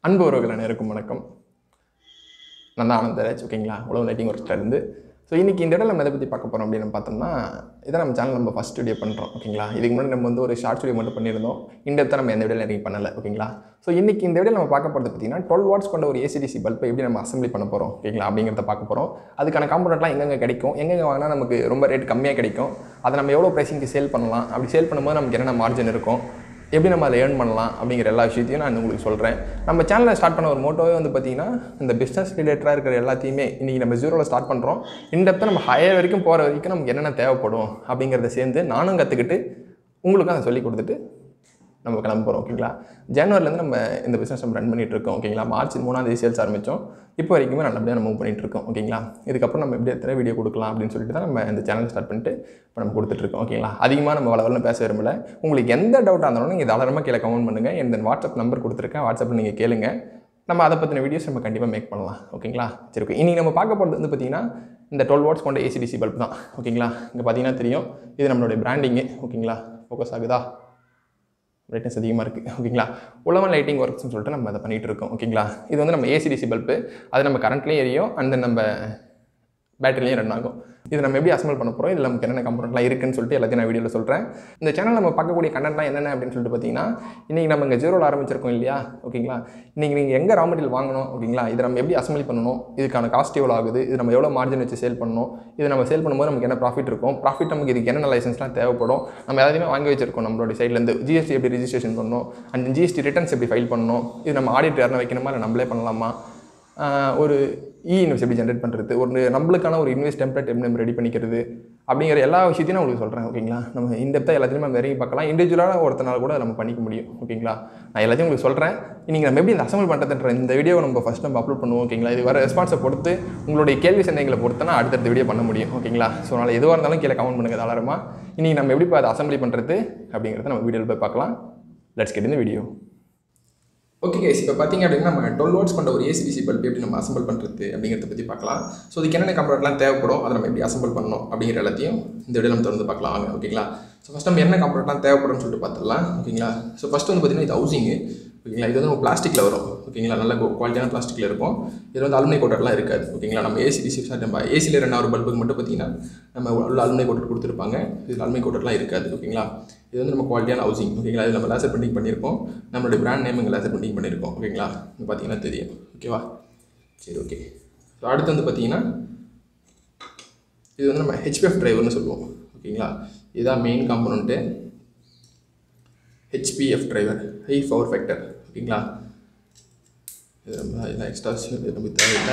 அன்பு உறவுகள் அனைவருக்கும் வணக்கம் நான் தான் ஆனந்தராஜ் ஓகேங்களா உழவு லைட்டிங் ஒர்க்ஸ்ல இருந்து ஸோ இன்றைக்கி இந்த இடம் நம்ம எதை பற்றி பார்க்க போகிறோம் அப்படின்னு பார்த்தோம்னா இதான் நம்ம சேனல் நம்ம ஃபஸ்ட் வீடியோ பண்ணுறோம் ஓகேங்களா இதுக்கு முன்னாடி நம்ம வந்து ஒரு ஷார்ட் வீடியோ மட்டும் பண்ணியிருந்தோம் இந்த இடத்த நம்ம எந்த வீடியோ இறங்கி பண்ணலை ஓகேங்களா ஸோ இன்றைக்கி இந்த வீடியோ நம்ம பார்க்க போகிறது பார்த்தீங்கன்னா டுவெல் வாட்ஸ் கொண்ட ஒரு ஏசிடிசி பல்பை எப்படி நம்ம அசம்பிளி பண்ண போகிறோம் ஓகேங்களா அப்படிங்கிறத பார்க்க போகிறோம் அதுக்கான காம்பனெண்ட்லாம் எங்கெங்கே கிடைக்கும் எங்கெங்கே வாங்கினா நமக்கு ரொம்ப ரேட் கம்மியாக கிடைக்கும் அதை நம்ம எவ்வளோ ப்ரைஸிங்க்கு சேல் பண்ணலாம் அப்படி சேல் பண்ணும்போது நமக்கு என்னென்ன மார்ஜின் இருக்கும் எப்படி நம்ம அதை ஏர்ன் பண்ணலாம் அப்படிங்கிற எல்லா விஷயத்தையும் நான் உங்களுக்கு சொல்கிறேன் நம்ம சேனலை ஸ்டார்ட் பண்ண ஒரு மோட்டோவே வந்து பார்த்தீங்கன்னா இந்த பிஸ்னஸ் ரிலேட்டடாக இருக்கிற எல்லாத்தையுமே இன்றைக்கி நம்ம ஜீரோவில் ஸ்டார்ட் பண்ணுறோம் இந்த நம்ம ஹையர் வரைக்கும் போகிற வரைக்கும் நமக்கு என்னென்ன தேவைப்படும் அப்படிங்கிறத சேர்ந்து நானும் கற்றுக்கிட்டு உங்களுக்கும் அதை சொல்லி கொடுத்துட்டு நம்ம கிளம்ப போகிறோம் ஓகேங்களா ஜனவரிலேருந்து நம்ம இந்த பிஸ்னஸ் நம்ம ரன் பண்ணிட்டு இருக்கோம் ஓகேங்களா மார்ச் மூணாம் தேதி சேல்ஸ் ஆரம்பித்தோம் இப்போ வரைக்குமே நல்லபடியாக நம்ம மூவ் பண்ணிட்டு இருக்கோம் ஓகேங்களா இதுக்கப்புறம் நம்ம எப்படி எத்தனை வீடியோ கொடுக்கலாம் அப்படின்னு சொல்லிட்டு தான் நம்ம இந்த சேனல் ஸ்டார்ட் பண்ணிட்டு இப்போ நம்ம கொடுத்துட்ருக்கோம் ஓகேங்களா அதிகமாக நம்ம வளவலன்னு பேச விரும்பல உங்களுக்கு எந்த டவுட்டாக இருந்தாலும் நீங்கள் தாராளமாக கீழே கமெண்ட் பண்ணுங்கள் இந்த வாட்ஸ்அப் நம்பர் கொடுத்துருக்கேன் வாட்ஸ்அப்பில் நீங்கள் கேளுங்க நம்ம அதை பற்றின வீடியோஸ் நம்ம கண்டிப்பாக மேக் பண்ணலாம் ஓகேங்களா சரி ஓகே இன்றைக்கி நம்ம பார்க்க போகிறது வந்து பார்த்திங்கன்னா இந்த டுவெல் வாட்ஸ் கொண்ட ஏசிடிசி பல்ப் தான் ஓகேங்களா இங்கே பார்த்தீங்கன்னா தெரியும் இது நம்மளுடைய பிராண்டிங்கு ஓகேங்களா ஃபோக்கஸ் ஆகுதா பிரைட்னஸ் அதிகமாக இருக்குது ஓகேங்களா உழவன் லைட்டிங் ஒர்க்ஸ்னு சொல்லிட்டு நம்ம அதை பண்ணிகிட்டு இருக்கோம் ஓகேங்களா இது வந்து நம்ம ஏசிடிசி பல்பு அது நம்ம கரண்ட்லேயும் எரியும் அண்ட் நம்ம பேட்டரிலையும் ரன் ஆகும் இது நம்ம எப்படி அசம்பிள் பண்ண போகிறோம் இதில் நமக்கு என்னென்ன கம்பெனிலாம் இருக்குன்னு சொல்லிட்டு எல்லாத்தையும் நான் வீடியோவில் சொல்கிறேன் இந்த சேனல் நம்ம பார்க்கக்கூடிய கண்டென்ட்லாம் என்னென்ன அப்படின்னு சொல்லிட்டு பார்த்தீங்கன்னா இன்றைக்கி நம்ம இங்கே ஜீரோவில் ஆரம்பிச்சிருக்கோம் இல்லையா ஓகேங்களா இன்றைக்கி நீங்கள் எங்கே ரா மெட்டீரியல் வாங்கணும் ஓகேங்களா இதை நம்ம எப்படி அசம்பிளி பண்ணணும் இதுக்கான காஸ்ட் எவ்வளோ ஆகுது இது நம்ம எவ்வளோ மார்ஜின் வச்சு சேல் பண்ணணும் இது நம்ம சேல் பண்ணும்போது நமக்கு என்ன ப்ராஃபிட் இருக்கும் ப்ராஃபிட் நமக்கு இதுக்கு என்னென்ன லைசன்ஸ்லாம் தேவைப்படும் நம்ம எல்லாத்தையுமே வாங்கி வச்சிருக்கோம் நம்மளோட சைட்லேருந்து ஜிஎஸ்டி எப்படி ரிஜிஸ்ட்ரேஷன் பண்ணணும் அண்ட் ஜிஎஸ்டி ரிட்டர்ன்ஸ் எப்படி ஃபைல் பண்ணணும் இது நம்ம ஆடிட் யாரும் வைக்கணுமா இல்லை நம்மளே பண்ணலாமா ஆஹ் ஒரு இ இன்வெஸ்ட் எப்படி ஜென்ரேட் பண்ணுறது ஒரு நம்மளுக்கான ஒரு இன்வெஸ்ட் டெம்ப்ளேட் எப்படி நம்ம ரெடி பண்ணிக்கிறது அப்படிங்கிற எல்லா விஷயத்தையும் நான் உங்களுக்கு சொல்கிறேன் ஓகேங்களா நம்ம இந்த டெப்த்தாக எல்லாத்தையும் நம்ம இறங்கி பார்க்கலாம் இண்டிவிஜுவலாக ஒருத்தனால கூட நம்ம பண்ணிக்க முடியும் ஓகேங்களா நான் எல்லாத்தையும் உங்களுக்கு சொல்கிறேன் இன்றைக்கி நம்ம எப்படி இந்த அசம்பிள் பண்ணுறதுன்ற இந்த வீடியோ நம்ம ஃபஸ்ட் நம்ம அப்லோட் பண்ணுவோம் ஓகேங்களா இது வர ரெஸ்பான்ஸை பொறுத்து உங்களுடைய கேள்வி சந்தேகங்களை பொறுத்து நான் அடுத்தடுத்த வீடியோ பண்ண முடியும் ஓகேங்களா ஸோ அதனால் எதுவாக இருந்தாலும் கீழே கமெண்ட் பண்ணுங்கள் தாராளமாக இன்றைக்கி நம்ம எப்படி இப்போ அதை அசம்பிளி பண்ணுறது அப்படிங்கிறத நம்ம வீடியோவில் போய் பார்க்கலாம் லெட்ஸ் கெட் இந்த வீடியோ ஓகே கைஸ் இப்போ பார்த்தீங்க அப்படின்னா நம்ம டுவெல் வாட்ஸ் கொண்ட ஒரு ஏசிபிசி பல்ப் எப்படி நம்ம அசம்பிள் பண்ணுறது அப்படிங்கிறத பற்றி பார்க்கலாம் ஸோ இதுக்கு என்னென்ன கம்ப்யூட்டர்லாம் தேவைப்படும் அதை நம்ம எப்படி அசம்பிள் பண்ணணும் அப்படிங்கிற எல்லாத்தையும் இந்த வீடியோ நம்ம தொடர்ந்து பார்க்கலாம் வாங்க ஓகேங்களா ஸோ ஃபஸ்ட் நம்ம என்ன கம்ப்யூட்டர்லாம் தேவைப்படும்னு சொல்லிட்டு பார்த்துடலாம் ஓகேங்களா ஸோ ஃபஸ்ட் வந்து பார்த்தீங்கன்னா இது ஹவுசிங்கு ஓகேங்களா இது வந்து நம்ம பிளாஸ்டிக்கில் வரும் ஓகேங்களா நல்ல குவாலிட்டியான பிளாஸ்டிக்கில் இருக்கும் இது வந்து அலுமினிய கோட்டர்லாம் இருக்காது ஓகேங்களா நம்ம ஏசிடிசி சார் நம்ம ஏசியில் ரெண்டாவது பல்புக்கு மட்டும் பார்த்தீங்கன்னா நம்ம உள்ள அலுமினிய கோட்டர் கொடுத்துருப்பாங்க இதில் அலுமினிய கோட்டர்லாம் இருக்காது ஓகேங்களா இது வந்து நம்ம குவாலிட்டியான ஹவுசிங் ஓகேங்களா இது நம்ம லேசர் பிரிண்டிங் பண்ணியிருக்கோம் நம்மளுடைய பிராண்ட் நேம் இங்கே லேசர் பிரிண்டிங் பண்ணியிருக்கோம் ஓகேங்களா இங்கே பார்த்தீங்கன்னா தெரியும் ஓகேவா சரி ஓகே ஸோ அடுத்து வந்து பார்த்தீங்கன்னா இது வந்து நம்ம ஹெச்பிஎஃப் டிரைவர்னு சொல்லுவோம் ஓகேங்களா இதுதான் main component HPF driver high power factor ஓகேங்களா இது நம்ம இதெல்லாம் எக்ஸ்ட்ரா இது நமக்கு தேவையில்லை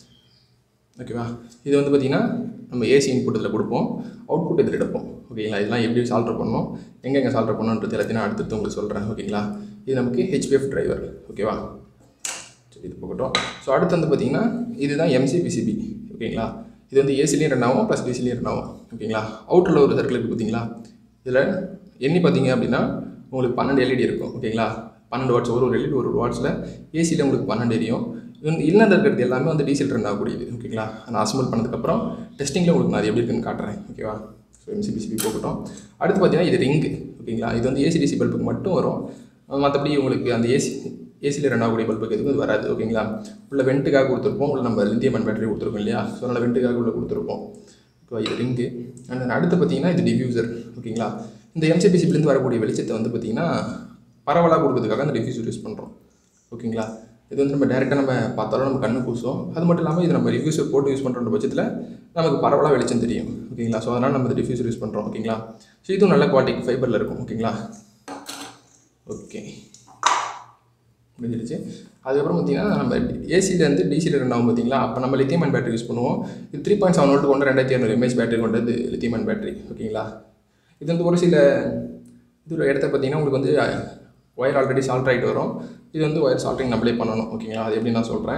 ஓகேவா இது வந்து பார்த்திங்கன்னா நம்ம ஏசி இன்புட் இதில் கொடுப்போம் அவுட்புட் இதில் எடுப்போம் ஓகேங்களா இதெல்லாம் எப்படி சால்டர் பண்ணணும் எங்கெங்கே சால்டர் பண்ணணுன்றது எல்லாத்தையும் நான் அடுத்தடுத்து உங்களுக்கு சொல்கிறேன் ஓகேங்களா இது நமக்கு ஹெச்பிஎஃப் டிரைவர் ஓகேவா சரி இது போகட்டும் ஸோ அடுத்து வந்து பார்த்திங்கன்னா இதுதான் எம்சிபிசிபி ஓகேங்களா இது வந்து ஏசிலையும் ரன் ஆகும் ப்ளஸ் டிசிலையும் ரன் ஆகும் ஓகேங்களா அவுட்டரில் ஒரு சர்க்கிள் இருக்குது பார்த்தீங்களா இதில் எண்ணி பார்த்தீங்க அப்படின்னா உங்களுக்கு பன்னெண்டு எல்இடி இருக்கும் ஓகேங்களா பன்னெண்டு வாட்ஸ் ஒரு ஒரு எல்இடி ஒரு ஒரு வாட்ஸில் ஏசியில் உங்களுக்கு பன்னெண்டு எரியும் இல்லைன்னு இருக்கிறது எல்லாமே வந்து டீசல் ரன் ஆகக்கூடியது ஓகேங்களா நான் அசம்பிள் பண்ணதுக்கப்புறம் டெஸ்டிங்கில் உங்களுக்கு நான் அது எப்படி இருக்குன்னு காட்டுறேன் ஓகேவா ஸோ எம்சிபிசிபி போகட்டும் அடுத்து பார்த்தீங்கன்னா இது ரிங்கு ஓகேங்களா இது வந்து ஏசிடிசி பல்புக்கு மட்டும் வரும் மற்றபடி உங்களுக்கு அந்த ஏசி ஏசியில் ரன் ஆகக்கூடிய பல்புக்கு எதுவும் இது வராது ஓகேங்களா உள்ள வெண்ட்டுக்காக கொடுத்துருப்போம் உள்ள நம்ம லிந்தியம் அண்ட் பேட்டரி கொடுத்துருக்கோம் இல்லையா ஸோ அதனால் வெண்ட்டுக்காக உள்ள கொடுத்துருப்போம் ஓகேவா இது ரிங்கு அண்ட் அடுத்து பார்த்தீங்கன்னா இது டிஃப்யூசர் ஓகேங்களா இந்த எம்சிபிசிபிலேருந்து வரக்கூடிய வெளிச்சத்தை வந்து பார்த்தீங்கன்னா பரவலாக கொடுக்கறதுக்காக அந்த டிஃப்யூசர் யூஸ் பண்ணுறோம் ஓகேங்களா இது வந்து நம்ம டேரெக்டாக நம்ம பார்த்தாலும் நம்ம கண்ணு கூசும் அது மட்டும் இல்லாமல் இது நம்ம ரிவ்யூஸர் போட்டு யூஸ் பண்ணுற பட்சத்தில் நமக்கு பரவலாக வெளிச்சம் தெரியும் ஓகேங்களா ஸோ அதனால் நம்ம இந்த டிஃப்யூசர் யூஸ் பண்ணுறோம் ஓகேங்களா ஸோ இதுவும் நல்ல குவாலிட்டி ஃபைபரில் இருக்கும் ஓகேங்களா ஓகே முடிஞ்சிருச்சு அதுக்கப்புறம் பார்த்தீங்கன்னா நம்ம ஏசிலேருந்து டிசியில் ரன் ஆகும் பார்த்தீங்களா அப்போ நம்ம லித்தியம் அண்ட் பேட்டரி யூஸ் பண்ணுவோம் இது த்ரீ பாயிண்ட் செவன் வோல்ட் கொண்ட ரெண்டாயிரத்தி இரநூறு எம்ஏஹெச் பேட்டரி கொண்டது லித்தியம் அண்ட் பேட்டரி ஓகேங்களா இது வந்து ஒரு சில இது ஒரு இடத்த பார்த்தீங்கன்னா உங்களுக்கு வந்து ஒயர் ஆல்ரெடி சால்ட் ஆகிட்டு வரும் இது வந்து ஒயர் சால்ட்ரிங் நம்மளே பண்ணணும் ஓகேங்களா அது எப்படி நான் சொல்கிறேன்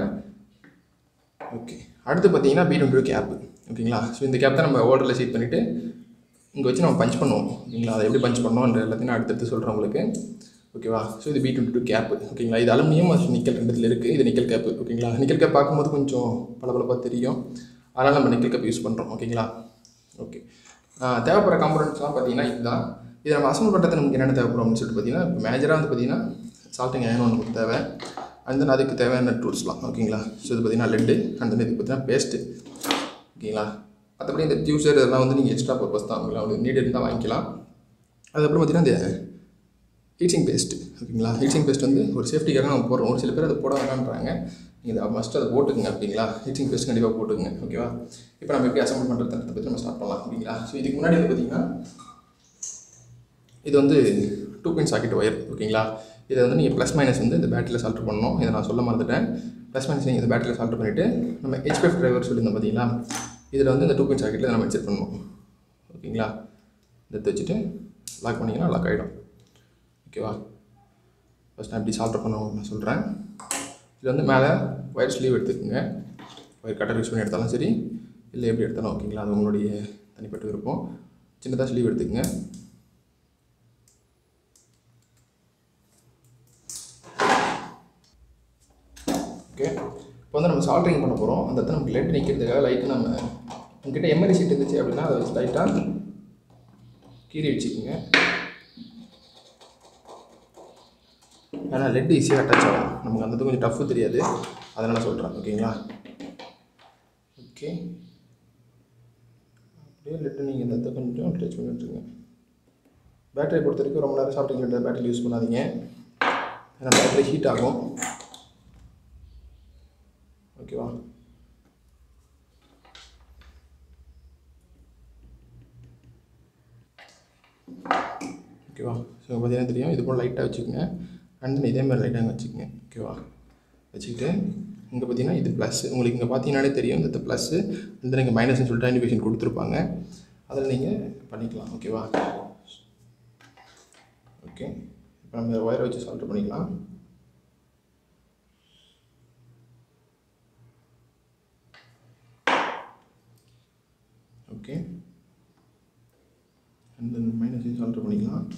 ஓகே அடுத்து பார்த்தீங்கன்னா பி டுவெண்ட்டி கேப் ஓகேங்களா ஸோ இந்த கேப் தான் நம்ம ஓர்டரில் சீட் பண்ணிவிட்டு இங்கே வச்சு நம்ம பஞ்ச் பண்ணுவோம் ஓகேங்களா அதை எப்படி பஞ்ச் பண்ணோன்ற எல்லாத்தையும் நான் அடுத்தடுத்து சொல்கிறேன் உங்களுக்கு ஓகேவா ஸோ இது பி டுவெண்ட்டி டூ கேப் ஓகேங்களா இது அலுமினியம் அது நிக்கல் ரெண்டுத்தில் இருக்குது இது நிக்கல் கேப் ஓகேங்களா நிக்கல் கேப் பார்க்கும்போது கொஞ்சம் பளபளப்பாக தெரியும் அதனால் நம்ம நிக்கல் கேப் யூஸ் பண்ணுறோம் ஓகேங்களா ஓகே தேவைப்படுற காம்பனண்ட்ஸ்லாம் பார்த்தீங்கன்னா இதுதான் இதை நம்ம அசம்பிள் பண்ணுறது நமக்கு என்னென்ன தேவைப்படும் அப்படின்னு சொல்லிட்டு பார்த்தீங்கன்னா இப்போ மேஜராக வந்து பார்த்தீங்கன்னா சால்ட்டிங் அயன் ஒன்று நமக்கு தேவை அண்ட் தென் அதுக்கு தேவையான டூல்ஸ்லாம் ஓகேங்களா ஸோ இது பார்த்தீங்கன்னா லெட்டு அண்ட் தென் இதுக்கு பார்த்தீங்கன்னா பேஸ்ட்டு ஓகேங்களா மற்றபடி இந்த டியூசர் இதெல்லாம் வந்து நீங்கள் எக்ஸ்ட்ரா பர்பஸ் தான் உங்களுக்கு உங்களுக்கு நீட் இருந்தால் வாங்கிக்கலாம் அதுக்கப்புறம் பார்த்தீங்கன்னா இந்த ஹீட்டிங் பேஸ்ட் ஓகேங்களா ஹீட்டிங் பேஸ்ட் வந்து ஒரு சேஃப்டிக்காக நம்ம போடுறோம் ஒரு சில பேர் அதை போட வேணான்றாங்க நீங்கள் அதை மஸ்ட் அதை போட்டுக்குங்க ஓகேங்களா ஹீட்டிங் பேஸ்ட் கண்டிப்பாக போட்டுக்குங்க ஓகேவா இப்போ நம்ம எப்படி அசம்பிள் பண்ணுறதை பற்றி நம்ம ஸ்டார்ட் பண்ணலாம் ஓகேங்களா ஸோ இதுக்கு முன்னாடி வந்து பார்த்தீங்கன்னா இது வந்து டூ பின் சாக்கெட் ஒயர் ஓகேங்களா இதை வந்து நீங்கள் ப்ளஸ் மைனஸ் வந்து இந்த பேட்டரியில் சால்ட்ரு பண்ணணும் இதை நான் சொல்ல மறந்துட்டேன் ப்ளஸ் மைனஸ் நீங்கள் இந்த பேட்டரியில் சால்ட்ரு பண்ணிவிட்டு நம்ம ஹெச்பிஎஃப் டிரைவர் சொல்லியிருந்தோம் பார்த்தீங்களா இதில் வந்து இந்த டூ பின் சாக்கெட்டில் நம்ம இன்செர்ட் பண்ணணும் ஓகேங்களா இதை எடுத்து வச்சுட்டு லாக் பண்ணிங்கன்னா லாக் ஆகிடும் ஓகேவா ஃபஸ்ட் நான் எப்படி சால்ட்ரு பண்ணணும் நான் சொல்கிறேன் இது வந்து மேலே ஒயர் ஸ்லீவ் எடுத்துக்கோங்க ஒயர் கட்டர் யூஸ் பண்ணி எடுத்தாலும் சரி இல்லை எப்படி எடுத்தாலும் ஓகேங்களா அது உங்களுடைய தனிப்பட்ட விருப்பம் சின்னதாக ஸ்லீவ் எடுத்துக்கோங்க ஓகே இப்போ வந்து நம்ம சால்ட்ரிங் பண்ண போகிறோம் அந்த இடத்துல நமக்கு லெட் நிற்கிறதுக்காக லைட்டு நம்ம உங்ககிட்ட எம்எல்ஏ ஷீட் இருந்துச்சு அப்படின்னா அதை வச்சு லைட்டாக கீறி வச்சுக்கோங்க ஏன்னா லெட் ஈஸியாக அட்டாச் ஆகும் நமக்கு அந்த இது கொஞ்சம் டஃப்பு தெரியாது அதனால் சொல்கிறேன் ஓகேங்களா ஓகே அப்படியே லெட்டு நீங்கள் இந்த இடத்த கொஞ்சம் டச் பண்ணி விட்டுருங்க பேட்டரி பொறுத்த வரைக்கும் ரொம்ப நேரம் சாப்பிட்டு லெட்டர் பேட்டரி யூஸ் பண்ணாதீங்க ஏன்னா பேட்டரி ஹீட் ஆகும் ஓகேவா ஓகேவா ஸோ பார்த்தீங்கன்னா தெரியும் இது போல் லைட்டாக வச்சுக்கோங்க அண்ட் இதே மாதிரி லைட்டாக வச்சுக்கோங்க ஓகேவா வச்சுக்கிட்டு இங்கே பார்த்தீங்கன்னா இது ப்ளஸ் உங்களுக்கு இங்கே பார்த்தீங்கன்னாலே தெரியும் இந்த ப்ளஸ்ஸு இந்த நீங்கள் மைனஸ்னு சொல்லிட்டு இண்டிகேஷன் கொடுத்துருப்பாங்க அதில் நீங்கள் பண்ணிக்கலாம் ஓகேவா ஓகே இப்போ நம்ம ஒயரை வச்சு சால்வ் பண்ணிக்கலாம் okay and then minus solder பண்ணிக்கலாம்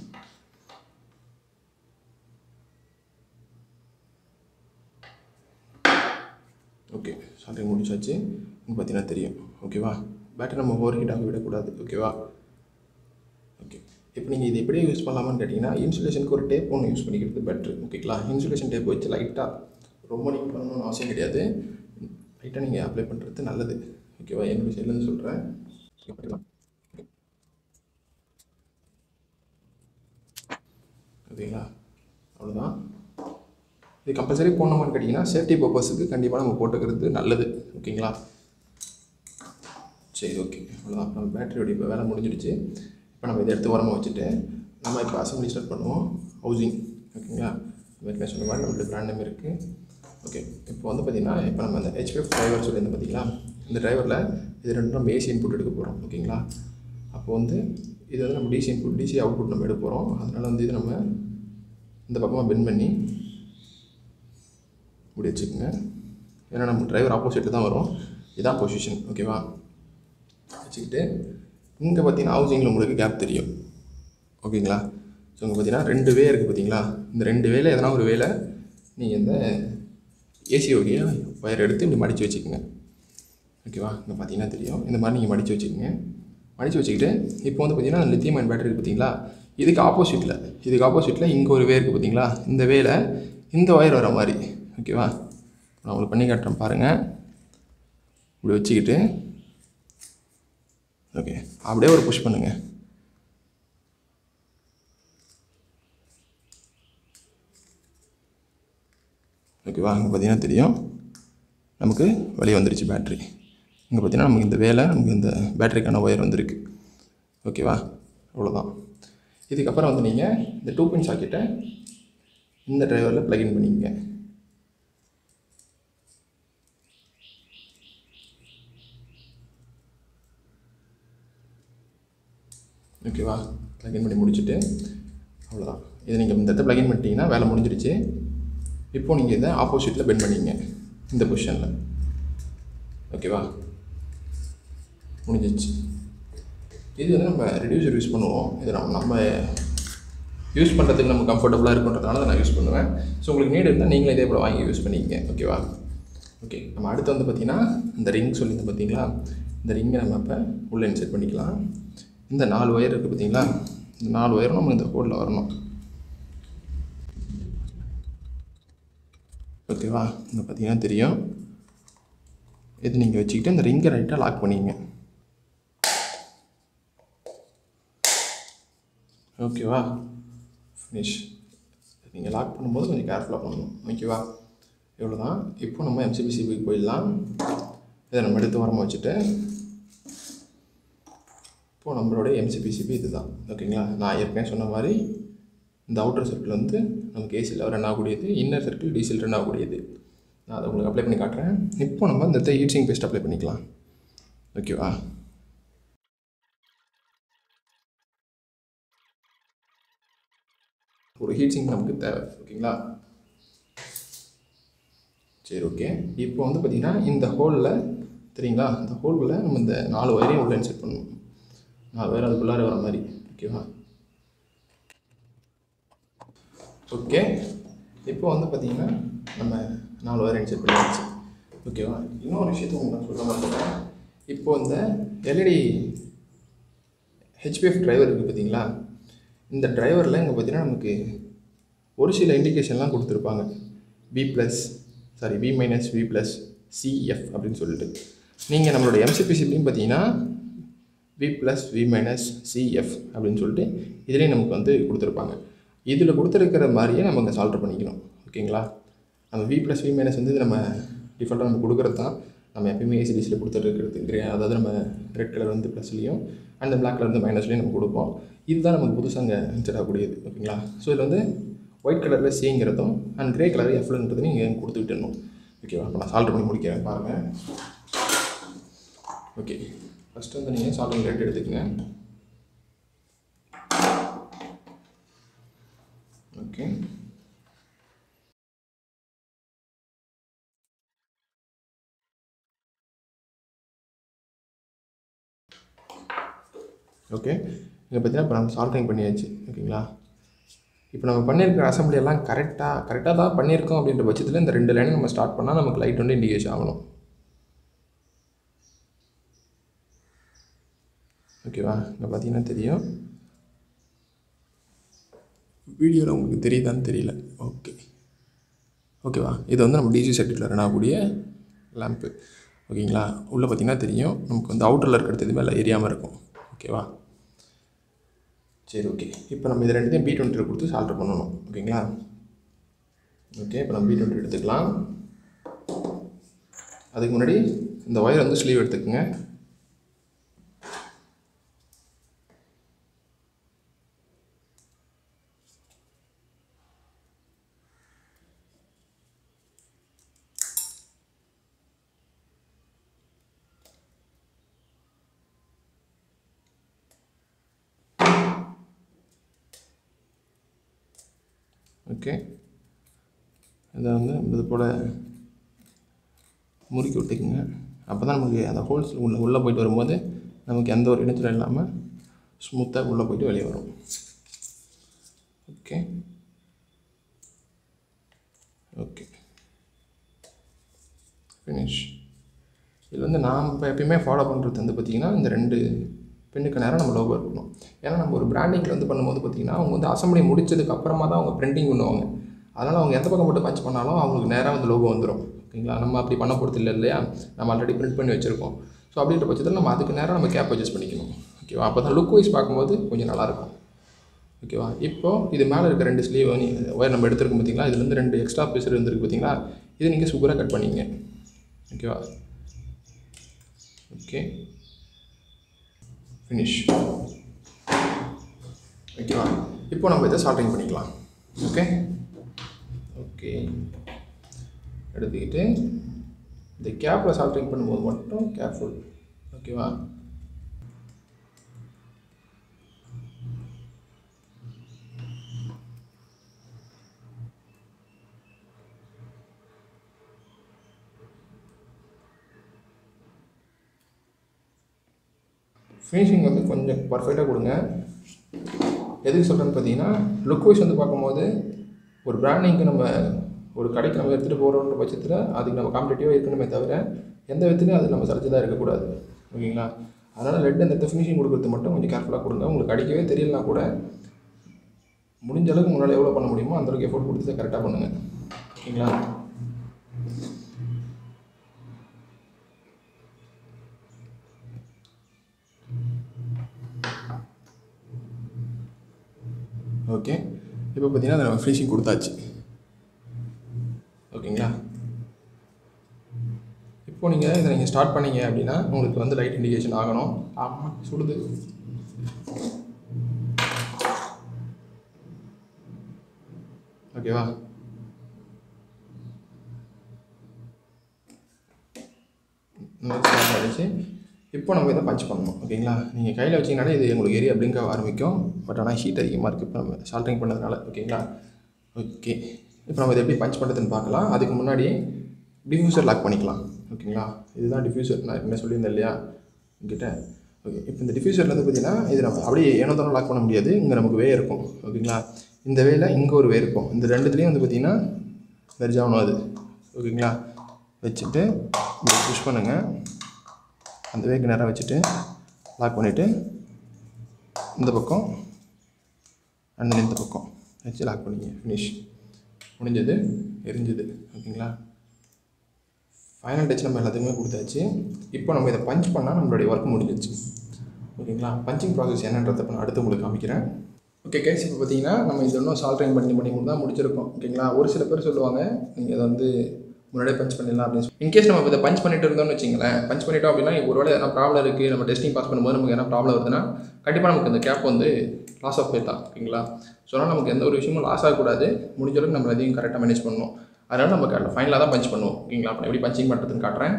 ஓகே சால்விங் முடிச்சாச்சு இங்கே பார்த்தீங்கன்னா தெரியும் ஓகேவா பேட்டரி நம்ம ஓவர் ஹீட் ஆக விடக்கூடாது ஓகேவா ஓகே இப்போ நீங்கள் இது எப்படி யூஸ் பண்ணலாமான்னு கேட்டிங்கன்னா இன்சுலேஷனுக்கு ஒரு டேப் ஒன்று யூஸ் பண்ணிக்கிறது பெட்ரு ஓகேங்களா இன்சுலேஷன் டேப் வச்சு லைட்டாக ரொம்ப நீங்கள் பண்ணணும்னு அவசியம் கிடையாது லைட்டாக நீங்கள் அப்ளை பண்ணுறது நல்லது ஓகேவா என்னுடைய சைட்லேருந்து சொல்கிறேன் ஓகேங்களா அவ்வளோதான் இது கம்பல்சரி போடணுமான்னு கேட்டிங்கன்னா சேஃப்டி பர்பஸுக்கு கண்டிப்பாக நம்ம போட்டுக்கிறது நல்லது ஓகேங்களா சரி ஓகே அவ்வளோதான் நம்ம பேட்டரியோட இப்போ வேலை முடிஞ்சிடுச்சு இப்போ நம்ம இதை எடுத்து உரமாக வச்சுட்டு நம்ம இப்போ அசம்பிளி ஸ்டார்ட் பண்ணுவோம் ஹவுசிங் ஓகேங்களா ஏற்கனவே சொன்ன மாதிரி நம்மளுக்கு பிராண்ட் நேம் இருக்குது ஓகே இப்போ வந்து பார்த்திங்கன்னா இப்போ நம்ம அந்த ஹெச்பிஎஃப் டிரைவர் சொல்லியிருந்தோம் பார்த்தீங்களா இந்த டிரைவரில் இது ரெண்டும் நம்ம ஏசி இன்புட் எடுக்க போகிறோம் ஓகேங்களா அப்போ வந்து இது வந்து நம்ம டிசி இன்புட் டிசி அவுட்புட் நம்ம எடுக்க போகிறோம் அதனால் வந்து இது நம்ம இந்த பக்கமாக பெண்ட் பண்ணி இப்படி வச்சுக்கோங்க ஏன்னா நம்ம டிரைவர் ஆப்போசிட்டில் தான் வரும் இதான் பொசிஷன் ஓகேவா வச்சுக்கிட்டு இங்கே பார்த்தீங்கன்னா ஹவுசிங்கில் உங்களுக்கு கேப் தெரியும் ஓகேங்களா ஸோ இங்கே பார்த்தீங்கன்னா ரெண்டு வே இருக்குது பார்த்தீங்களா இந்த ரெண்டு வேல எதனா ஒரு வேலை நீங்கள் இந்த ஏசி வகையை ஒயர் எடுத்து இப்படி மடித்து வச்சுக்கோங்க ஓகேவா இங்கே பார்த்தீங்கன்னா தெரியும் இந்த மாதிரி நீங்கள் மடித்து வச்சுக்கோங்க மடித்து வச்சுக்கிட்டு இப்போ வந்து பார்த்தீங்கன்னா லித்தியம் அயன் பேட்டரி பார்த்தீங்களா இதுக்கு ஆப்போசிட்டில் இதுக்கு ஆப்போசிட்டில் இங்கே ஒரு வே இருக்குது பார்த்தீங்களா இந்த வேல இந்த ஒயர் வர மாதிரி ஓகேவா நான் உங்களுக்கு பண்ணி காட்டுறேன் பாருங்கள் இப்படி வச்சுக்கிட்டு ஓகே அப்படியே ஒரு புஷ் பண்ணுங்கள் ஓகேவா அங்கே பார்த்தீங்கன்னா தெரியும் நமக்கு வெளியே வந்துருச்சு பேட்ரி இங்கே பார்த்தீங்கன்னா நமக்கு இந்த வேலை நமக்கு இந்த பேட்டரிக்கான ஒயர் வந்திருக்கு ஓகேவா அவ்வளோதான் இதுக்கப்புறம் வந்து நீங்கள் இந்த டூ பின் சாக்கெட்டை இந்த டிரைவரில் ப்ளக்இன் பண்ணிக்கங்க ஓகேவா ப்ளக்இன் பண்ணி முடிச்சுட்டு அவ்வளோதான் இதை நீங்கள் இந்த இடத்த ப்ளக்இன் பண்ணிட்டீங்கன்னா வேலை முடிஞ்சிடுச்சு இப்போ நீங்கள் இதை ஆப்போசிட்டில் பெண்ட் பண்ணிங்க இந்த பொசிஷனில் ஓகேவா முடிஞ்சிச்சு இது வந்து நம்ம ரெடியூசர் யூஸ் பண்ணுவோம் இது நம்ம நம்ம யூஸ் பண்ணுறதுக்கு நம்ம கம்ஃபர்டபுளாக இருக்குன்றதுனால தான் நான் யூஸ் பண்ணுவேன் ஸோ உங்களுக்கு நீடு இருந்தால் நீங்களும் இதே போல் வாங்கி யூஸ் பண்ணிக்கங்க ஓகேவா ஓகே நம்ம அடுத்து வந்து பார்த்திங்கன்னா இந்த ரிங் சொல்லியிருந்தோம் பார்த்தீங்களா இந்த ரிங்கை நம்ம இப்போ உள்ளே இன்செர்ட் பண்ணிக்கலாம் இந்த நாலு ஒயர் இருக்குது பார்த்தீங்களா இந்த நாலு ஒயரும் நம்ம இந்த ஹோலில் வரணும் ஓகேவா இங்கே பார்த்தீங்கன்னா தெரியும் இது நீங்கள் வச்சுக்கிட்டு இந்த ரிங்கை ரைட்டாக லாக் பண்ணிங்க ஓகேவா ஃபினிஷ் நீங்கள் லாக் பண்ணும்போது கொஞ்சம் கேர்ஃபுல்லாக பண்ணணும் ஓகேவா இவ்வளோ தான் இப்போ நம்ம எம்சிபிசிபிக்கு போயிடலாம் இதை நம்ம எடுத்து வரமா வச்சுட்டு இப்போ நம்மளோட எம்சிபிசிபி இது தான் ஓகேங்களா நான் ஏற்கனவே சொன்ன மாதிரி இந்த அவுட்டர் சர்க்கிள் வந்து நமக்கு ஏசியில் ரன் ஆகக்கூடியது இன்னர் சர்க்கிள் டீசல் ரன் ஆகக்கூடியது நான் அதை உங்களுக்கு அப்ளை பண்ணி காட்டுறேன் இப்போ நம்ம இந்த ஹீட்ஸிங் பேஸ்ட் அப்ளை பண்ணிக்கலாம் ஓகேவா ஒரு ஹீட்ஸிங் நமக்கு தேவை ஓகேங்களா சரி ஓகே இப்போ வந்து பார்த்திங்கன்னா இந்த ஹோலில் தெரியுங்களா இந்த ஹோல்குள்ளே நம்ம இந்த நாலு வயரையும் உள்ள இன்செர்ட் பண்ணணும் நாலு வயர் அதுக்குள்ளார வர மாதிரி ஓகேவா ஓகே இப்போ வந்து பார்த்திங்கன்னா நம்ம நாலு வயர் இன்செர்ட் பண்ணியாச்சு ஓகேவா இன்னொரு விஷயத்த உங்களுக்கு நான் சொல்ல மாட்டேன் இப்போ இந்த எல்இடி ஹெச்பிஎஃப் டிரைவர் இருக்குது பார்த்தீங்களா இந்த டிரைவரில் இங்கே பார்த்தீங்கன்னா நமக்கு ஒரு சில இண்டிகேஷன்லாம் கொடுத்துருப்பாங்க P plus sorry P minus V plus CF அப்படின்னு சொல்லிட்டு நீங்கள் நம்மளோட எம்சிபிசிலையும் பார்த்தீங்கன்னா V plus V minus CF அப்படின்னு சொல்லிட்டு இதுலேயும் நமக்கு வந்து கொடுத்துருப்பாங்க இதில் கொடுத்துருக்கிற மாதிரியே நம்ம இங்கே சால்வ் பண்ணிக்கணும் ஓகேங்களா நம்ம வி ப்ளஸ் வி மைனஸ் வந்து இது நம்ம டிஃபால்ட்டாக நம்ம கொடுக்குறது தான் நம்ம எப்பயுமே ஏசிடிஸில் கொடுத்துருக்கிறது கிரே அதாவது நம்ம ரெட் கலர் வந்து ப்ளஸ்லேயும் அண்ட் பிளாக் கலர் வந்து மைனஸ்லேயும் நம்ம கொடுப்போம் இதுதான் நமக்கு புதுசாக அங்கே இன்செட் ஆகக்கூடியது ஓகேங்களா ஸோ இதில் வந்து ஒயிட் கலரில் சிங்கிறதும் அண்ட் கிரே கலர் எஃப்லன்றதையும் நீங்கள் கொடுத்து விட்டுடணும் ஓகேவா அப்போ நான் சால்வ் பண்ணி முடிக்கிறேன் பாருங்கள் ஓகே ஃபஸ்ட்டு வந்து நீங்கள் சால்விங் ரேட் எடுத்துக்கங்க ஓகே ஓகே இங்கே பார்த்தீங்கன்னா இப்போ நம்ம சால்விங் பண்ணியாச்சு ஓகேங்களா இப்போ நம்ம பண்ணியிருக்கிற அசம்பிளி எல்லாம் கரெக்டாக கரெக்டாக தான் பண்ணியிருக்கோம் அப்படின்ற பட்சத்தில் இந்த ரெண்டு லைனை நம்ம ஸ்டார்ட் பண்ணால் நமக்கு லைட் வந்து இண்டிகேஷன் ஆகணும் ஓகேவா இங்கே பார்த்தீங்கன்னா தெரியும் வீடியோவில் உங்களுக்கு தெரியுதான்னு தெரியல ஓகே ஓகேவா இது வந்து நம்ம டிசி சர்க்கியூட்டில் ரன் ஆகக்கூடிய லேம்ப்பு ஓகேங்களா உள்ளே பார்த்தீங்கன்னா தெரியும் நமக்கு வந்து அவுட்டரில் இருக்கிறது எதுவுமே இல்லை எரியாமல் இருக்கும் ஓகேவா சரி ஓகே இப்போ நம்ம இது ரெண்டுத்தையும் பி டுவெண்ட்டியில் கொடுத்து சால்வ் பண்ணணும் ஓகேங்களா ஓகே இப்போ நம்ம பி டுவெண்ட்டி எடுத்துக்கலாம் அதுக்கு முன்னாடி இந்த ஒயர் வந்து ஸ்லீவ் எடுத்துக்கோங்க ஓகே இதை வந்து இது போல் முறுக்கி விட்டுக்குங்க அப்போ தான் நமக்கு அந்த ஹோல்ஸ் உள்ள உள்ளே போயிட்டு வரும்போது நமக்கு எந்த ஒரு இடைச்சலும் இல்லாமல் ஸ்மூத்தாக உள்ளே போயிட்டு வெளியே வரும் ஓகே ஓகே ஃபினிஷ் இதில் வந்து நாம் இப்போ எப்பயுமே ஃபாலோ பண்ணுறது வந்து பார்த்திங்கன்னா இந்த ரெண்டு பின்னுக்கு நேரம் நம்ம லோகோ இருக்கணும் ஏன்னா நம்ம ஒரு பிராண்டிங்கில் வந்து பண்ணும்போது பார்த்திங்கன்னா அவங்க வந்து அசம்பிளி முடிச்சதுக்கு அப்புறமா தான் அவங்க பிரிண்டிங் பண்ணுவாங்க அதனால் அவங்க எந்த பக்கம் மட்டும் பஞ்ச் பண்ணாலும் அவங்களுக்கு நேராக வந்து லோகோ வந்துடும் ஓகேங்களா நம்ம அப்படி பண்ண போகிறது இல்லை இல்லையா நம்ம ஆல்ரெடி பிரிண்ட் பண்ணி வச்சுருக்கோம் ஸோ அப்படின்ற பட்சத்தில் நம்ம அதுக்கு நேரம் நம்ம கேப் அட்ஜஸ்ட் பண்ணிக்கணும் ஓகேவா அப்போ தான் லுக் வைஸ் பார்க்கும்போது கொஞ்சம் நல்லாயிருக்கும் ஓகேவா இப்போது இது மேலே இருக்க ரெண்டு ஸ்லீவ் நீ ஒயர் நம்ம எடுத்துருக்கோம் பார்த்தீங்களா இதுலேருந்து ரெண்டு எக்ஸ்ட்ரா பீஸ் இருந்திருக்கு பார்த்தீங்களா இது நீங்கள் சுகராக கட் பண்ணிங்க ஓகேவா ஓகே ஃபினிஷ் ஓகேவா இப்போ நம்ம இதை சால்ட்ரிங் பண்ணிக்கலாம் ஓகே ஓகே எடுத்துக்கிட்டு இந்த கேப்பில் சால்ட்ரிங் பண்ணும்போது மட்டும் கேர்ஃபுல் ஓகேவா ஃபினிஷிங் வந்து கொஞ்சம் பர்ஃபெக்டாக கொடுங்க எதுக்கு சொல்கிறேன்னு பார்த்தீங்கன்னா லுக் வைஸ் வந்து பார்க்கும்போது ஒரு பிராண்டிங்க்கு நம்ம ஒரு கடைக்கு நம்ம எடுத்துகிட்டு போகிறோன்ற பட்சத்தில் அதுக்கு நம்ம காம்படேட்டிவாக இருக்கணுமே தவிர எந்த விதத்துலையும் அது நம்ம சரிச்சதாக இருக்கக்கூடாது ஓகேங்களா அதனால் லெட் அந்த இடத்த ஃபினிஷிங் கொடுக்குறது மட்டும் கொஞ்சம் கேர்ஃபுல்லாக கொடுங்க உங்களுக்கு அடிக்கவே தெரியலனா கூட முடிஞ்ச அளவுக்கு உங்களால் எவ்வளோ பண்ண முடியுமோ அந்தளவுக்கு எஃபோர்ட் கொடுத்து கரெக்டாக பண்ணுங்கள் ஓகேங்களா ஓகே இப்போ பார்த்தீங்கன்னா அதை நம்ம ஃபினிஷிங் கொடுத்தாச்சு ஓகேங்களா இப்போ நீங்கள் இதை நீங்கள் ஸ்டார்ட் பண்ணீங்க அப்படின்னா உங்களுக்கு வந்து லைட் இண்டிகேஷன் ஆகணும் ஆமாம் சுடுது ஓகேவா ஸ்டார்ட் ஆகிடுச்சு இப்போ நம்ம இதை பஞ்ச் பண்ணணும் ஓகேங்களா நீங்கள் கையில் வச்சிங்கனாலே இது உங்களுக்கு ஏரியா பிளிங்க் ஆக ஆரம்பிக்கும் பட் ஆனால் ஹீட் அதிகமாக இருக்குது இப்போ நம்ம சால்ட்ரிங் பண்ணதுனால ஓகேங்களா ஓகே இப்போ நம்ம இதை எப்படி பஞ்ச் பண்ணுறதுன்னு பார்க்கலாம் அதுக்கு முன்னாடி டிஃப்யூசர் லாக் பண்ணிக்கலாம் ஓகேங்களா இதுதான் டிஃப்யூசர் நான் என்ன சொல்லியிருந்தேன் இல்லையா உங்ககிட்ட ஓகே இப்போ இந்த டிஃப்யூசரில் வந்து பார்த்தீங்கன்னா இது நம்ம அப்படியே ஏனோ தானோ லாக் பண்ண முடியாது இங்கே நமக்கு வே இருக்கும் ஓகேங்களா இந்த வேல இங்கே ஒரு வே இருக்கும் இந்த ரெண்டுத்துலேயும் வந்து பார்த்தீங்கன்னா மெர்ஜ் ஆகணும் அது ஓகேங்களா வச்சுட்டு இப்படி புஷ் பண்ணுங்கள் அந்த வேக்கு நேராக வச்சுட்டு லாக் பண்ணிவிட்டு இந்த பக்கம் அண்ட் தென் இந்த பக்கம் வச்சு லாக் பண்ணிங்க ஃபினிஷ் முடிஞ்சது எரிஞ்சது ஓகேங்களா ஃபைனல் டச் நம்ம எல்லாத்துக்குமே கொடுத்தாச்சு இப்போ நம்ம இதை பஞ்ச் பண்ணால் நம்மளுடைய ஒர்க் முடிஞ்சிச்சு ஓகேங்களா பஞ்சிங் ப்ராசஸ் என்னன்றதை இப்போ நான் அடுத்து உங்களுக்கு காமிக்கிறேன் ஓகே கேஸ் இப்போ பார்த்தீங்கன்னா நம்ம இது இன்னும் சால்ட்ரிங் பண்ணி பண்ணி தான் முடிச்சிருக்கோம் ஓகேங்களா ஒரு சில பேர் சொல்லுவாங்க நீங்கள் இதை வந்து முன்னாடியே பஞ்ச் பண்ணிடலாம் அப்படின்னு சொல்லி இன்கேஸ் நம்ம இதை பஞ்ச் பண்ணிட்டு இருந்தோம்னு வச்சிங்களேன் பஞ்ச் பண்ணிட்டோம் அப்படின்னா ஒருவேளை எதனா ப்ராப்ளம் இருக்குது நம்ம டெஸ்டிங் பாஸ் பண்ணும்போது நமக்கு எதனா ப்ராப்ளம் வருதுன்னா கண்டிப்பாக நமக்கு இந்த கேப் வந்து லாஸ் ஆஃப் போய் தான் ஓகேங்களா ஸோ அதனால் நமக்கு எந்த ஒரு விஷயமும் லாஸ் ஆகக்கூடாது முடிஞ்ச அளவுக்கு நம்ம அதையும் கரெக்டாக மேனேஜ் பண்ணணும் அதனால் நம்ம ஃபைனலாக தான் பஞ்ச் பண்ணுவோம் ஓகேங்களா அப்போ எப்படி பஞ்சிங் பண்ணுறதுன்னு காட்டுறேன்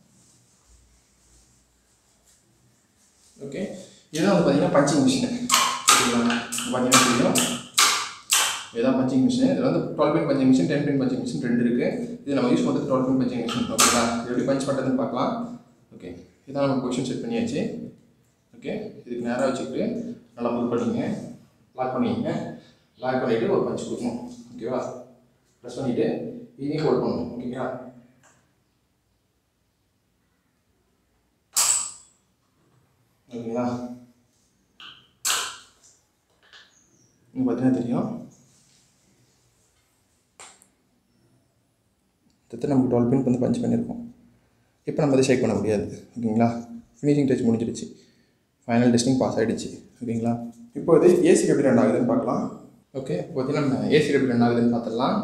ஓகே இதுதான் வந்து பார்த்தீங்கன்னா பஞ்சிங் மிஷின் ஓகேங்களா பார்த்தீங்கன்னா தெரியும் இதுதான் பஞ்சிங் மிஷின் இதில் வந்து twelve pin punching machine ten pin punching machine ரெண்டு இருக்குது இது நம்ம யூஸ் பண்ணுறது டுவெல் பின் பஞ்சிங் மிஷின் ஓகேங்களா இது எப்படி பஞ்ச் பண்ணுறதுன்னு பார்க்கலாம் ஓகே இதான் நம்ம பொசிஷன் செட் பண்ணியாச்சு ஓகே இதுக்கு நேராக வச்சுக்கிட்டு நல்லா புல் பண்ணிங்க லாக் பண்ணிக்கங்க லாக் பண்ணிவிட்டு ஒரு பஞ்ச் கொடுக்கணும் ஓகேவா ப்ரெஸ் பண்ணிவிட்டு இதையும் ஹோல்ட் பண்ணணும் ஓகேங்களா ஓகேங்களா இங்கே பார்த்தீங்கன்னா தெரியும் கிட்டத்தட்ட நமக்கு டுவெல் பின் வந்து பஞ்ச் பண்ணியிருக்கோம் இப்போ நம்ம அதை ஷேக் பண்ண முடியாது ஓகேங்களா ஃபினிஷிங் டச் முடிஞ்சிடுச்சு ஃபைனல் டெஸ்டிங் பாஸ் ஆகிடுச்சு ஓகேங்களா இப்போ இது ஏசி எப்படி ரன் ஆகுதுன்னு பார்க்கலாம் ஓகே இப்போ பார்த்தீங்கன்னா நம்ம ஏசி எப்படி ரன் ஆகுதுன்னு பார்த்துடலாம்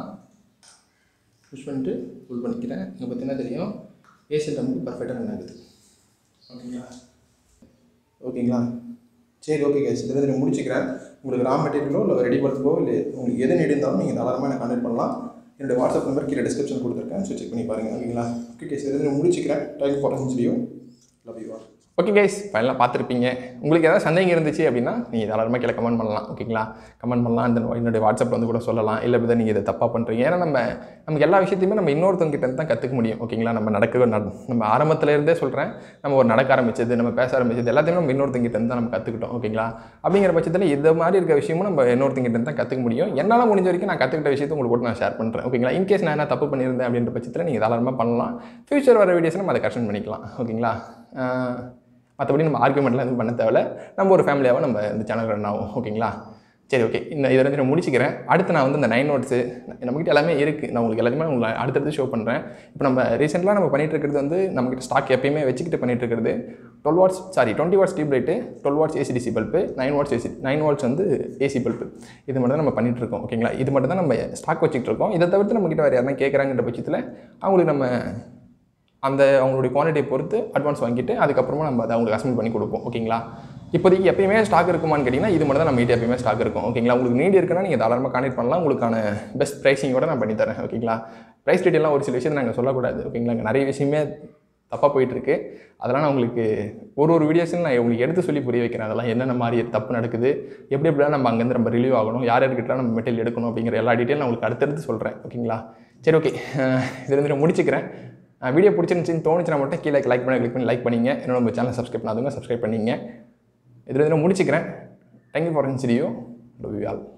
புஷ் பண்ணிட்டு ஃபுல் பண்ணிக்கிறேன் இங்கே பார்த்தீங்கன்னா தெரியும் ஏசி நமக்கு பர்ஃபெக்டாக ரன் ஆகுது ஓகேங்களா ஓகேங்களா சரி ஓகே கேஸ் இதில் நான் முடிச்சுக்கிறேன் உங்களுக்கு ரா மெட்டீரியலோ இல்லை ரெடி பண்ணுறதோ இல்லை உங்களுக்கு எது நீடு இருந்தாலும் நீங்கள் தாராளமாக எனக்கு கான்டெக்ட் பண்ணலாம் என்னோடய வாட்ஸ்அப் நம்பர் கீழே டிஸ்கிரிப்ஷன் கொடுத்துருக்கேன் ஸோ செக் பண்ணி பாருங்கள் ஓகேங்களா ஓகே கேஸ் இதில் நான் முடிச்சுக்கிறேன் time for video love you all okay guys ஃபைனலாக பார்த்துருப்பீங்க உங்களுக்கு ஏதாவது சந்தேகம் இருந்துச்சு அப்படின்னா நீங்கள் தாராளமாக கீழே கமெண்ட் பண்ணலாம் ஓகேங்களா கமெண்ட் பண்ணலாம் அந்த என்னுடைய வாட்ஸ்அப்பில் வந்து கூட சொல்லலாம் இல்லை இப்படி நீங்கள் இதை தப்பாக பண்ணுறீங்க ஏன்னா நம்ம நமக்கு எல்லா விஷயத்தையுமே நம்ம இன்னொருத்தவங்க கிட்ட இருந்து தான் கற்றுக்க முடியும் ஓகேங்களா நம்ம நடக்க நட நம்ம ஆரம்பத்துல இருந்தே சொல்கிறேன் நம்ம ஒரு நடக்க ஆரம்பிச்சது நம்ம பேச ஆரம்பிச்சது எல்லாத்தையுமே நம்ம இன்னொருத்தங்க கிட்ட இருந்து தான் நம்ம கற்றுக்கிட்டோம் ஓகேங்களா அப்படிங்கிற பட்சத்தில் இது மாதிரி இருக்க விஷயமும் நம்ம இன்னொருத்தங்க கிட்ட இருந்து தான் கற்றுக்க முடியும் என்னால் முடிஞ்ச வரைக்கும் நான் கற்றுக்கிட்ட விஷயத்தை உங்களுக்கு கூட நான் ஷேர் பண்ணுறேன் ஓகேங்களா இன்கேஸ் நான் என்ன தப்பு பண்ணியிருந்தேன் அப்படின்ற பட்சத்தில் நீங்கள் தாராளமாக பண்ணலாம் ஃபியூச்சர் வர வீடியோஸ் நம்ம அதை கரெக்ஷன் பண்ணிக்கலாம் ஓகேங்களா ஆஹ் மற்றபடி நம்ம ஆர்குமெண்ட்லாம் எதுவும் பண்ண தேவையில்ல நம்ம ஒரு ஃபேமிலியாகவும் நம்ம இந்த சேனல் ரன் ஆகும் ஓகேங்களா சரி ஓகே இந்த இதை வந்து நான் முடிச்சுக்கிறேன் அடுத்து நான் வந்து இந்த நைன் நோட்ஸு நம்மகிட்ட எல்லாமே இருக்குது நான் உங்களுக்கு எல்லாத்தையுமே உங்களை அடுத்தடுத்து ஷோ பண்ணுறேன் இப்போ நம்ம ரீசெண்டாக நம்ம பண்ணிட்டு இருக்கிறது வந்து நம்மகிட்ட ஸ்டாக் எப்பயுமே வச்சுக்கிட்டு பண்ணிட்டு இருக்கிறது twelve watts sorry twenty watts tube light twelve watts AC DC bulb nine watts AC nine watts வந்து ஏசி பல்பு இது மட்டும் தான் நம்ம பண்ணிட்டு இருக்கோம் ஓகேங்களா இது மட்டும் தான் நம்ம ஸ்டாக் வச்சுக்கிட்டு இருக்கோம் இதை தவிர்த்து நம்மகிட்ட வேறு யாருன்னா கேட்குறாங்கன்ற பட்சத்தில் அவங்களுக்கு நம்ம அந்த அவங்களுடைய குவான்டிட்டியை பொறுத்து அட்வான்ஸ் வாங்கிட்டு அதுக்கப்புறமா நம்ம அதை அவங்களுக்கு அசைன் பண்ணி கொடுப்போம் ஓகேங்களா இப்போதைக்கு எப்பயுமே ஸ்டாக் இருக்குமான்னு கேட்டிங்கன்னா இது மட்டும் தான் நம்ம கிட்ட எப்பயுமே ஸ்டாக் இருக்கும் ஓகேங்களா உங்களுக்கு நீடி இருக்குன்னா நீங்கள் தாராளமாக கான்டெக்ட் பண்ணலாம் உங்களுக்கான பெஸ்ட் ப்ரைஸிங்கோட நான் பண்ணி தரேன் ஓகேங்களா ப்ரைஸ் டீட்டெயிலாம் ஒரு சில விஷயத்தை நாங்கள் சொல்லக்கூடாது ஓகேங்களா இங்க நிறைய விஷயமே தப்பாக போயிட்டுருக்கு அதெல்லாம் நான் உங்களுக்கு ஒரு ஒரு வீடியோஸும் நான் உங்களுக்கு எடுத்து சொல்லி புரிய வைக்கிறேன் அதெல்லாம் என்னென்ன மாதிரி தப்பு நடக்குது எப்படி எப்படிலாம் நம்ம அங்கேருந்து நம்ம ரிலீவ் ஆகணும் யார் யார்கிட்டலாம் நம்ம மெட்டீரியல் எடுக்கணும் அப்படிங்கிற எல்லா டீட்டெயில் நான் உங்களுக்கு அடுத்தடுத்து சொல்கிறேன் ஓகேங்களா சரி ஓகே இதில் வந்து நான் முடிச்சுக்கிறேன் வீடியோ பிடிச்சிருந்துச்சின்னு தோணுச்சுன்னா மட்டும் கீழே லைக் பண்ணி கிளிக் பண்ணி லைக் பண்ணிங்க இன்னும் நம்ம சேனல் சப்ஸ்கிரைப் பண்ணாதுங்க சப்ஸ்கிரைப் பண்ணிங்க இதில் வந்து நான் முடிச்சுக்கிறேன் thank you for video love you all